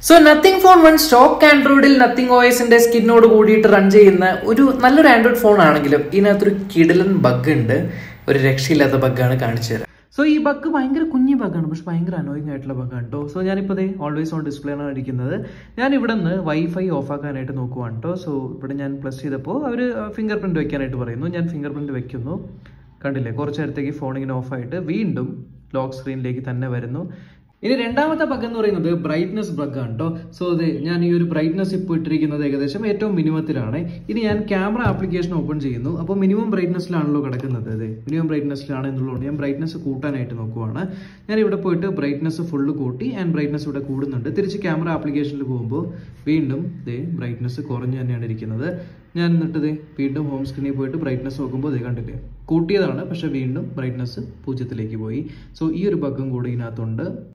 so Nothing Phone one stock ആൻഡ്രോയിഡിൽ Nothing ഓയസിന്റെ സ്കിന്നോട് കൂടിയിട്ട് റൺ ചെയ്യുന്ന ഒരു നല്ലൊരു ആൻഡ്രോയിഡ് ഫോൺ ആണെങ്കിലും ഇതിനകത്തൊരു കിടിലൻ ബഗ് ഉണ്ട് ഒരു രക്ഷയില്ലാത്ത ബഗ്ഗാണ് കാണിച്ചു തരാം സോ ഈ ബഗ് ഭയങ്കര കുഞ്ഞി ബഗ്ഗാണ് പക്ഷെ ഭയങ്കര അനോയിങ് ആയിട്ടുള്ള ബഗ്ഗാണ് കേട്ടോ സോ ഞാനിപ്പോൾ ദേ ഓൾവേസ് ഓൺ ഡിസ്പ്ലേ ആണ് ഇരിക്കുന്നത് ഞാൻ ഇവിടെ നിന്ന് വൈഫൈ ഓഫ് ആക്കാനായിട്ട് നോക്കുവാണ് കേട്ടോ സോ ഇവിടെ ഞാൻ പ്ലസ് ചെയ്തപ്പോൾ അവർ ഫിംഗർ പ്രിന്റ് വെക്കാനായിട്ട് പറയുന്നു ഞാൻ ഫിംഗർ പ്രിന്റ് വെക്കുന്നു കണ്ടില്ലേ കുറച്ച് നേരത്തേക്ക് ഫോൺ ഇങ്ങനെ ഓഫായിട്ട് വീണ്ടും ലോക്ക് സ്ക്രീനിലേക്ക് തന്നെ വരുന്നു ഇനി രണ്ടാമത്തെ ബഗ് എന്ന് പറയുന്നത് ബ്രൈറ്റ്നസ് ബഗ് ആണ് കേട്ടോ സോ അത് ഞാൻ ഈ ഒരു ബ്രൈറ്റ്നസ് ഇപ്പോൾ ഇട്ടിരിക്കുന്നത് ഏകദേശം ഏറ്റവും മിനിമത്തിലാണ് ഇനി ഞാൻ ക്യാമറ ആപ്ലിക്കേഷൻ ഓപ്പൺ ചെയ്യുന്നു അപ്പോൾ മിനിമം ബ്രൈറ്റ്നസ്സിലാണല്ലോ കിടക്കുന്നത് അതെ മിനിമം ബ്രൈറ്റ്നസ്സിലാണ് എന്നുള്ളതുകൊണ്ട് ഞാൻ ബ്രൈറ്റ്നസ് കൂട്ടാനായിട്ട് നോക്കുവാണ് ഞാൻ ഇവിടെ പോയിട്ട് ബ്രൈറ്റ്നസ് ഫുള്ള് കൂട്ടി ആൻഡ് ബ്രൈറ്റ്നസ് ഇവിടെ കൂടുന്നുണ്ട് തിരിച്ച് ക്യാമറ ആപ്ലിക്കേഷനിൽ പോകുമ്പോൾ വീണ്ടും ദേ ബ്രൈറ്റ്നസ് കുറഞ്ഞു തന്നെയാണ് ഇരിക്കുന്നത് ഞാൻ എന്നിട്ട് ദേ വീണ്ടും ഹോം സ്ക്രീനിൽ പോയിട്ട് ബ്രൈറ്റ്നസ് നോക്കുമ്പോൾ ദേ കണ്ടില്ലേ കൂട്ടിയതാണ് പക്ഷെ വീണ്ടും ബ്രൈറ്റ്നസ് പൂജ്യത്തിലേക്ക് പോയി സോ ഈ ഒരു ബഗ്ഗും കൂടി ഇതിനകത്തുണ്ട്